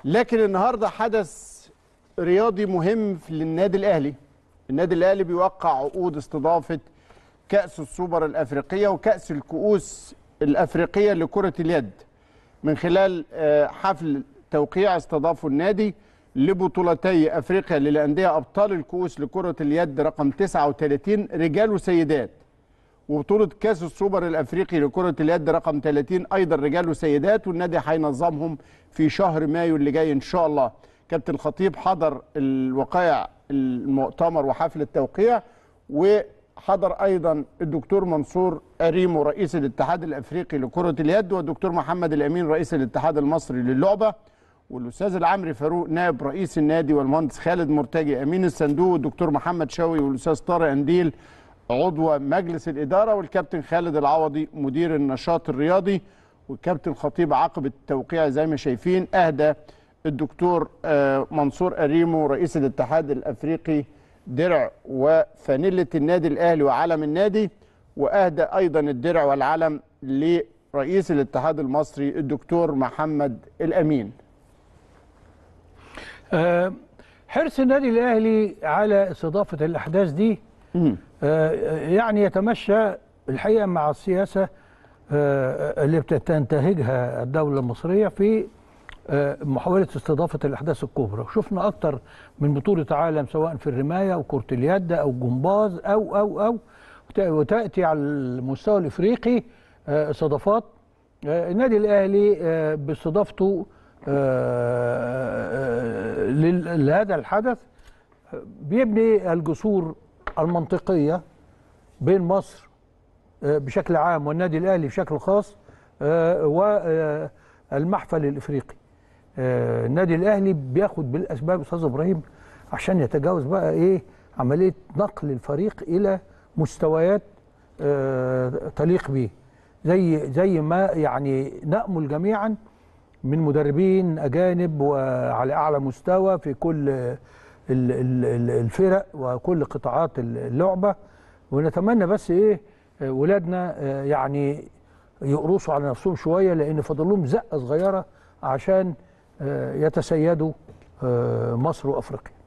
لكن النهارده حدث رياضي مهم للنادي الاهلي النادي الاهلي بيوقع عقود استضافه كاس السوبر الافريقيه وكاس الكؤوس الافريقيه لكره اليد من خلال آه، حفل توقيع استضافه النادي لبطولتي افريقيا للانديه ابطال الكؤوس لكره اليد رقم 39 رجال وسيدات وبطولة كأس السوبر الأفريقي لكرة اليد رقم 30 أيضا رجال وسيدات والنادي هينظمهم في شهر مايو اللي جاي إن شاء الله كابتن خطيب حضر الوقائع المؤتمر وحفل التوقيع وحضر أيضا الدكتور منصور أريمو رئيس الاتحاد الأفريقي لكرة اليد والدكتور محمد الأمين رئيس الاتحاد المصري للعبة والاستاذ العمري فاروق نائب رئيس النادي والمهندس خالد مرتجي امين الصندوق والدكتور محمد شوقي والاستاذ طارق انديل عضو مجلس الاداره والكابتن خالد العوضي مدير النشاط الرياضي والكابتن خطيب عقب التوقيع زي ما شايفين اهدى الدكتور آه، منصور اريمو رئيس الاتحاد الافريقي درع وفانيله النادي الاهلي وعلم النادي واهدى ايضا الدرع والعلم لرئيس الاتحاد المصري الدكتور محمد الامين آه، حرص النادي الاهلي على استضافه الاحداث دي آه، يعني يتمشى الحقيقه مع السياسه آه، اللي بتنتهجها الدوله المصريه في آه، محاوله استضافه الاحداث الكبرى وشفنا اكتر من بطوله عالم سواء في الرمايه او كره اليد او الجمباز او او او وت- وتاتي على المستوى الافريقي آه، استضافات آه، النادي الاهلي آه، باستضافته آه، لل- لهذا الحدث بيبني الجسور المنطقيه بين مصر آه، بشكل عام والنادي الاهلي بشكل خاص والمحفل الافريقي آه، النادي الاهلي بياخد بالاسباب استاذ ابراهيم عشان يتجاوز بقى ايه عمليه نقل الفريق الى مستويات آه، تليق به زي زي ما يعني نامل جميعا من مدربين اجانب وعلى اعلى مستوى في كل ال- ال- ال- الفرق وكل قطاعات اللعبه ونتمنى بس ايه آه، ولادنا آه، يعني يقرصوا على نفسهم شويه لان فاضل لهم زقه صغيره عشان آه، يتسيدوا آه، مصر وافريقيا